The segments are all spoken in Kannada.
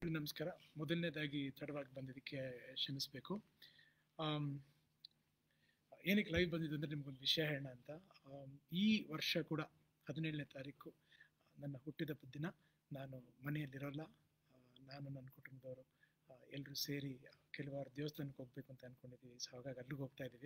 ನಮಸ್ಕಾರ ಮೊದಲನೇದಾಗಿ ತಡವಾಗಿ ಬಂದಿದ್ದಕ್ಕೆ ಕ್ಷಮಿಸಬೇಕು ಏನಕ್ಕೆ ಲೈವ್ ಬಂದಿದ್ದು ಅಂದರೆ ನಿಮ್ಗೊಂದು ವಿಷಯ ಹೇಳೋಣ ಅಂತ ಆಮ್, ಈ ವರ್ಷ ಕೂಡ ಹದಿನೇಳನೇ ತಾರೀಕು ನನ್ನ ಹುಟ್ಟಿದ ದಿನ ನಾನು ಮನೆಯಲ್ಲಿರೋಲ್ಲ ಆ, ನಾನು ನನ್ನ ಕುಟುಂಬದವರು ಎಲ್ಲರೂ ಸೇರಿ ಕೆಲವಾರು ದೇವಸ್ಥಾನಕ್ಕೆ ಹೋಗ್ಬೇಕು ಅಂತ ಅಂದ್ಕೊಂಡಿದ್ದೀವಿ ಸೊ ಹಾಗಾಗಿ ಅಲ್ಲಿಗೆ ಹೋಗ್ತಾ ಇದ್ದೀವಿ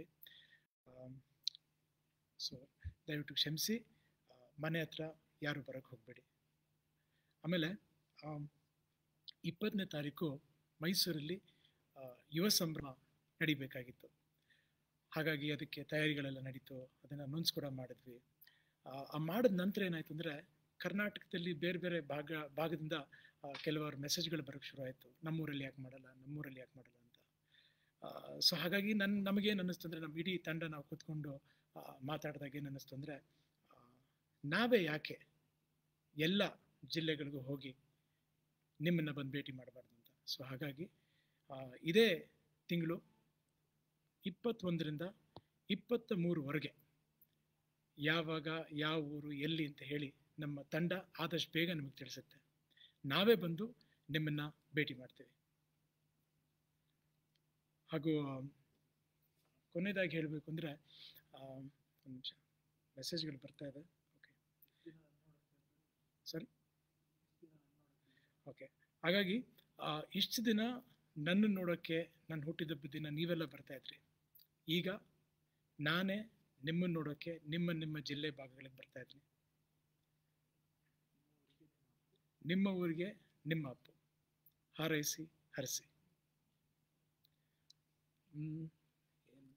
ಸೊ ದಯವಿಟ್ಟು ಕ್ಷಮಿಸಿ ಆ, ಮನೆ ಹತ್ರ ಯಾರು ಬರೋಕ್ಕೆ ಹೋಗಬೇಡಿ ಆಮೇಲೆ ಆಮ್, ಇಪ್ಪತ್ತನೇ ತಾರೀಕು ಮೈಸೂರಲ್ಲಿ ಆ, ಯುವ ಸಂಭ್ರಮ ನಡಿಬೇಕಾಗಿತ್ತು ಹಾಗಾಗಿ ಅದಕ್ಕೆ ತಯಾರಿಗಳೆಲ್ಲ ನಡೀತು ಅದನ್ನು ಅನೌನ್ಸ್ ಕೂಡ ಮಾಡಿದ್ವಿ ಆ, ಆ ಮಾಡಿದ ನಂತರ ಏನಾಯ್ತು ಅಂದರೆ ಕರ್ನಾಟಕದಲ್ಲಿ ಬೇರೆ ಬೇರೆ ಭಾಗ ಭಾಗದಿಂದ ಆ, ಕೆಲವಾರು ಮೆಸೇಜ್ಗಳು ಬರೋಕ್ಕೆ ಶುರು ಆಯಿತು ನಮ್ಮೂರಲ್ಲಿ ಯಾಕೆ ಮಾಡಲ್ಲ ನಮ್ಮೂರಲ್ಲಿ ಯಾಕೆ ಮಾಡಲ್ಲ ಅಂತ ಸೊ ಹಾಗಾಗಿ ನನ್ನ ನಮಗೇನು ಅನ್ನಿಸ್ತು ಅಂದರೆ ನಮ್ಮ ಇಡೀ ತಂಡ ನಾವು ಕೂತ್ಕೊಂಡು ಆ, ಮಾತಾಡಿದಾಗ ಏನು ಅನ್ನಿಸ್ತು ಅಂದರೆ ನಾವೇ ಯಾಕೆ ಎಲ್ಲ ಜಿಲ್ಲೆಗಳಿಗೂ ಹೋಗಿ ನಿಮ್ಮನ್ನು ಬಂದು ಭೇಟಿ ಮಾಡಬಾರ್ದು ಅಂತ ಸೊ ಹಾಗಾಗಿ ಆ, ಇದೇ ತಿಂಗಳು ಇಪ್ಪತ್ತೊಂದರಿಂದ ಇಪ್ಪತ್ತ ಮೂರುವರೆಗೆ ಯಾವಾಗ ಯಾವ ಊರು ಎಲ್ಲಿ ಅಂತ ಹೇಳಿ ನಮ್ಮ ತಂಡ ಆದಷ್ಟು ಬೇಗ ನಮಗೆ ತಿಳಿಸುತ್ತೆ ನಾವೇ ಬಂದು ನಿಮ್ಮನ್ನು ಭೇಟಿ ಮಾಡ್ತೇವೆ ಹಾಗೂ ಆ, ಕೊನೆಯದಾಗಿ ಹೇಳಬೇಕು ಅಂದರೆ ಒಂದು ನಿಮಿಷ ಮೆಸೇಜ್ಗಳು ಬರ್ತಾ ಇದೆ ಓಕೆ ಸರಿ ಓಕೆ ಹಾಗಾಗಿ ಆ, ಇಷ್ಟು ದಿನ ನನ್ನ ನೋಡೋಕ್ಕೆ ನನ್ನ ಹುಟ್ಟಿದಬ್ಬ ದಿನ ನೀವೆಲ್ಲ ಬರ್ತಾ ಇದ್ರಿ ಈಗ ನಾನೇ ನಿಮ್ಮನ್ನು ನೋಡೋಕ್ಕೆ ನಿಮ್ಮ ನಿಮ್ಮ ಜಿಲ್ಲೆ ಭಾಗಗಳಿಗೆ ಬರ್ತಾ ಇದ್ದೀನಿ ನಿಮ್ಮ ಊರಿಗೆ ನಿಮ್ಮ ಅಪ್ಪು ಹಾರೈಸಿ ಹರಿಸಿ ಹ್ಮ್. ಏನ್-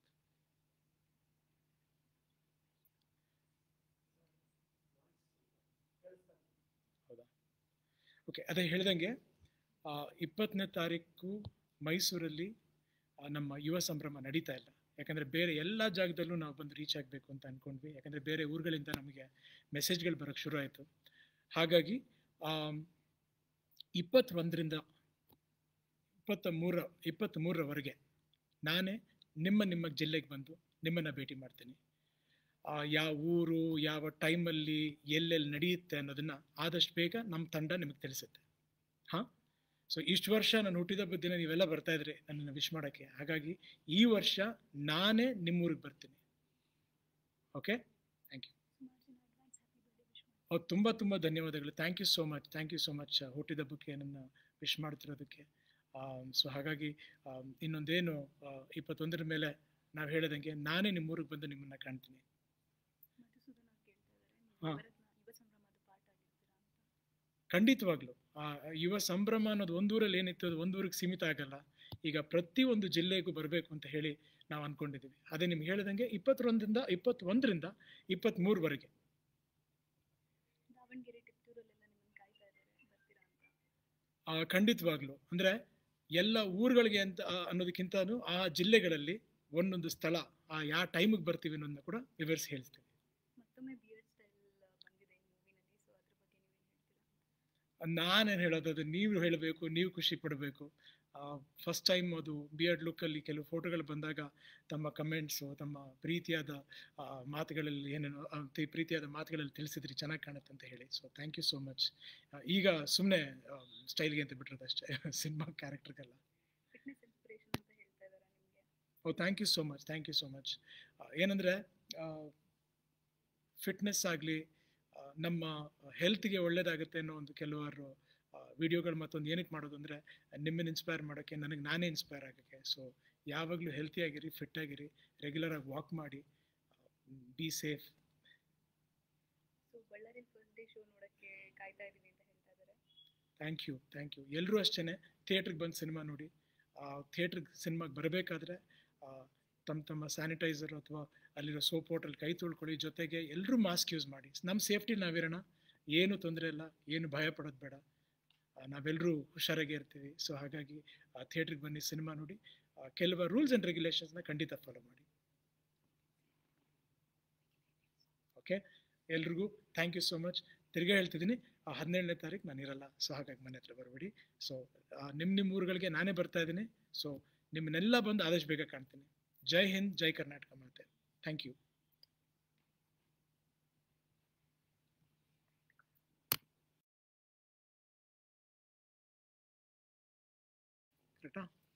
ಹೌದಾ ಓಕೆ ಅದೇ ಹೇಳ್ದಂಗೆ ಆ, ಇಪ್ಪತ್ತನೇ ತಾರೀಕು ಮೈಸೂರಲ್ಲಿ ಆ, ನಮ್ಮ ಯುವ ಸಂಭ್ರಮ ನಡೀತಾ ಇಲ್ಲ ಯಾಕಂದರೆ ಬೇರೆ ಎಲ್ಲ ಜಾಗದಲ್ಲೂ ನಾವು ಬಂದು ರೀಚ್ ಆಗಬೇಕು ಅಂತ ಅಂದ್ಕೊಂಡ್ವಿ ಯಾಕಂದರೆ ಬೇರೆ ಊರುಗಳಿಂದ ನಮಗೆ ಮೆಸೇಜ್ಗಳು ಬರೋಕ್ಕೆ ಶುರು ಆಯಿತು ಹಾಗಾಗಿ ಆಮ್, ಇಪ್ಪತ್ತೊಂದರಿಂದ ಇಪ್ಪತ್ತ ಮೂರ ಇಪ್ಪತ್ತ್ ಮೂರರವರೆಗೆ ನಾನೇ ನಿಮ್ಮ ನಿಮ್ಮ ಜಿಲ್ಲೆಗೆ ಬಂದು ನಿಮ್ಮನ್ನು ಭೇಟಿ ಮಾಡ್ತೀನಿ ಆ, ಯಾವ ಊರು ಯಾವ ಟೈಮಲ್ಲಿ ಎಲ್ಲೆಲ್ಲಿ ನಡೆಯುತ್ತೆ ಅನ್ನೋದನ್ನು ಆದಷ್ಟು ಬೇಗ ನಮ್ಮ ತಂಡ ನಿಮಗೆ ತಿಳಿಸುತ್ತೆ ಹಾಂ ಸೊ ಇಷ್ಟು ವರ್ಷ ನಾನು ಹುಟ್ಟಿದ ದಿನ ನೀವೆಲ್ಲ ಬರ್ತಾ ಇದ್ರಿ ನನ್ನನ್ನು ವಿಶ್ ಮಾಡೋಕ್ಕೆ ಹಾಗಾಗಿ ಈ ವರ್ಷ ನಾನೇ ನಿಮ್ಮೂರಿಗೆ ಬರ್ತೀನಿ ಓಕೆ ಥ್ಯಾಂಕ್ ಯು ಹೌದು ತುಂಬ ತುಂಬ ಧನ್ಯವಾದಗಳು thank you so much thank you so much ಹುಟ್ಟಿದಬ್ಬಕ್ಕೆ ನನ್ನ ವಿಶ್ ಮಾಡ್ತಿರೋದಕ್ಕೆ ಸೊ ಹಾಗಾಗಿ ಆಮ್, ಇನ್ನೊಂದೇನು ಆ, ಇಪ್ಪತ್ತೊಂದರ ಮೇಲೆ ನಾವು ಹೇಳಿದಂಗೆ ನಾನೇ ನಿಮ್ಮೂರಿಗೆ ಬಂದು ನಿಮ್ಮನ್ನು ಕಾಣ್ತೀನಿ ಹಾ. ಖಂಡಿತವಾಗ್ಲು ಆ ಯುವ ಸಂಭ್ರಮ ಅನ್ನೋದು ಒಂದೂರಲ್ಲಿ ಏನಿತ್ತು ಅದು ಒಂದೂರಿಗೆ ಸೀಮಿತ ಆಗಲ್ಲ ಈಗ ಪ್ರತಿಯೊಂದು ಜಿಲ್ಲೆಗೂ ಬರಬೇಕು ಅಂತ ಹೇಳಿ ನಾವು ಅನ್ಕೊಂಡಿದ್ದೀವಿ ಅದೇ ನಿಮ್ಗೆ ಹೇಳಿದಂಗೆ ಇಪ್ಪತ್ತೊಂದರಿಂದ ಇಪ್ಪತ್ತೊಂದರಿಂದ ಇಪ್ಪತ್ತ್ಮೂರವರೆಗೆ ದಾವಣಗೆರೆ ಟಿಪ್ಪೂರಲ್ಲೆಲ್ಲ ನಿಮ್ಮನ್ನ ಕಾಯ್ತಾ ಇದ್ದಾರೆ ಬರ್ತೀರಾ ಅಂತ ಆ, ಖಂಡಿತವಾಗ್ಲು ಅಂದರೆ ಎಲ್ಲ ಊರುಗಳಿಗೆ ಅಂತ ಆ, ಅನ್ನೋದಕ್ಕಿಂತನೂ ಆ ಜಿಲ್ಲೆಗಳಲ್ಲಿ ಒಂದೊಂದು ಸ್ಥಳ ಆ ಯಾವ ಟೈಮಿಗೆ ಬರ್ತೀವಿ ಅನ್ನೋದನ್ನ ಕೂಡ ವಿವರಿಸಿ ಹೇಳ್ತೀವಿ ಮತ್ತೊಮ್ಮೆ ಬಿಯರ್ಡ್ ಸ್ಟೈಲ್ ಬಂದಿದೆ ಈ ಮೂವಿನಲ್ಲಿ ಸೊ ಅದ್ರ ಬಗ್ಗೆ ನೀವೇನು ಹೇಳ್ತೀರಾ ನಾನೇನು ಹೇಳೋದು ಅದು ನೀವು ಹೇಳಬೇಕು ನೀವು ಖುಷಿ ಪಡಬೇಕು ಫಸ್ಟ್ ಟೈಮ್ ಅದು ಬಿಯರ್ಡ್ ಲುಕ್ಕಲ್ಲಿ ಕೆಲವು ಫೋಟೋಗಳು ಬಂದಾಗ ತಮ್ಮ ಕಮೆಂಟ್ಸು ತಮ್ಮ ಪ್ರೀತಿಯಾದ ಆ, ಮಾತುಗಳಲ್ಲಿ ಏನೇನೋ ಆ, ತಿ- ಪ್ರೀತಿಯಾದ ಮಾತುಗಳಲ್ಲಿ ತಿಳಿಸಿದ್ರಿ ಚೆನ್ನಾಗಿ ಕಾಣುತ್ತೆ ಅಂತ ಹೇಳಿ so thank you so much ಈಗ ಸುಮ್ಮನೆ ಸ್ಟೈಲ್ಗೆ ಅಂತ ಬಿಟ್ಟಿರೋದು ಅಷ್ಟೇ ಸಿನಿಮಾ ಕ್ಯಾರೆಕ್ಟರ್ಗೆಲ್ಲ ಫಿಟ್ನೆಸ್ ಇನ್ಸ್ಪಿರೇಷನ್ ಅಂತ ಹೇಳ್ತಾ ಇದ್ದಾರೆ ನಿಮಗೆ oh thank you so much thank you so much ಏನಂದರೆ ಫಿಟ್ನೆಸ್ ಆಗಲಿ ನಮ್ಮ ಹೆಲ್ತ್ಗೆ ಒಳ್ಳೇದಾಗುತ್ತೆ ಅನ್ನೋ ಒಂದು ಕೆಲವಾರು ವಿಡಿಯೋಗಳು ಮತ್ತೊಂದು ಏನಕ್ಕೆ ಮಾಡೋದು ಅಂದರೆ ನಿಮ್ಮನ್ನು ಇನ್ಸ್ಪೈರ್ ಮಾಡೋಕ್ಕೆ ನನಗೆ ನಾನೇ ಇನ್ಸ್ಪೈರ್ ಆಗೋಕ್ಕೆ ಸೊ ಯಾವಾಗಲೂ ಹೆಲ್ತಿಯಾಗಿರಿ ಫಿಟ್ ಆಗಿರಿ ರೆಗ್ಯುಲರಾಗಿ ವಾಕ್ ಮಾಡಿ be safe so Ballari first day show ನೋಡಕ್ಕೆ ಕಾಯ್ತಾ ಇದೀವಿ ಅಂತ ಹೇಳ್ತಾ ಇದ್ದಾರೆ ಥ್ಯಾಂಕ್ ಯು ಥ್ಯಾಂಕ್ ಯು ಎಲ್ಲರೂ ಅಷ್ಟೇ ಥಿಯೇಟ್ರಿಗೆ ಬಂದು ಸಿನಿಮಾ ನೋಡಿ ಥಿಯೇಟ್ರಿಗೆ ಸಿನಿಮಾಗೆ ಬರಬೇಕಾದ್ರೆ ತಮ್ಮ ತಮ್ಮ ಸ್ಯಾನಿಟೈಸರ್ ಅಥವಾ ಅಲ್ಲಿರೋ ಸೋಪ್ ವಾಟರ್ ಕೈ ತೊಳ್ಕೊಳ್ಳಿ ಜೊತೆಗೆ ಎಲ್ಲರೂ ಮಾಸ್ಕ್ ಯೂಸ್ ಮಾಡಿ ನಮ್ಮ ಸೇಫ್ಟಿ ನಾವಿರೋಣ ಏನು ತೊಂದರೆ ಇಲ್ಲ ಏನು ಭಯ ಪಡೋದು ಬೇಡ ಆ, ನಾವೆಲ್ಲರೂ ಹುಷಾರಾಗೇ ಇರ್ತೀವಿ ಸೊ ಹಾಗಾಗಿ ಥಿಯೇಟ್ರಿಗೆ ಬನ್ನಿ ಸಿನಿಮಾ ನೋಡಿ ಆ, ಕೆಲವು ರೂಲ್ಸ್ ಆ್ಯಂಡ್ ರೆಗ್ಯುಲೇಷನ್ಸ್ನ ಖಂಡಿತ ಫಾಲೋ ಮಾಡಿ ಓಕೆ ಎಲ್ರಿಗೂ ಥ್ಯಾಂಕ್ ಯು ಸೋ ಮಚ್ ತಿರ್ಗಾ ಹೇಳ್ತಿದ್ದೀನಿ ಆ ಹದಿನೇಳನೇ ತಾರೀಕು ನಾನು ಇರಲ್ಲ ಸೊ ಹಾಗಾಗಿ ಮನೆ ಹತ್ರ ಬರಬೇಡಿ ಸೊ ನಿಮ್ಮ ನಿಮ್ಮ ಊರುಗಳಿಗೆ ನಾನೇ ಬರ್ತಾ ಇದ್ದೀನಿ ಸೊ ನಿಮ್ಮನ್ನೆಲ್ಲ ಬಂದು ಆದಷ್ಟು ಬೇಗ ಕಾಣ್ತೀನಿ ಜೈ ಹಿಂದ್ ಜೈ ಕರ್ನಾಟಕ ಮಾತೆ ಥ್ಯಾಂಕ್ ಯು ಕರೆಕ್ಟಾ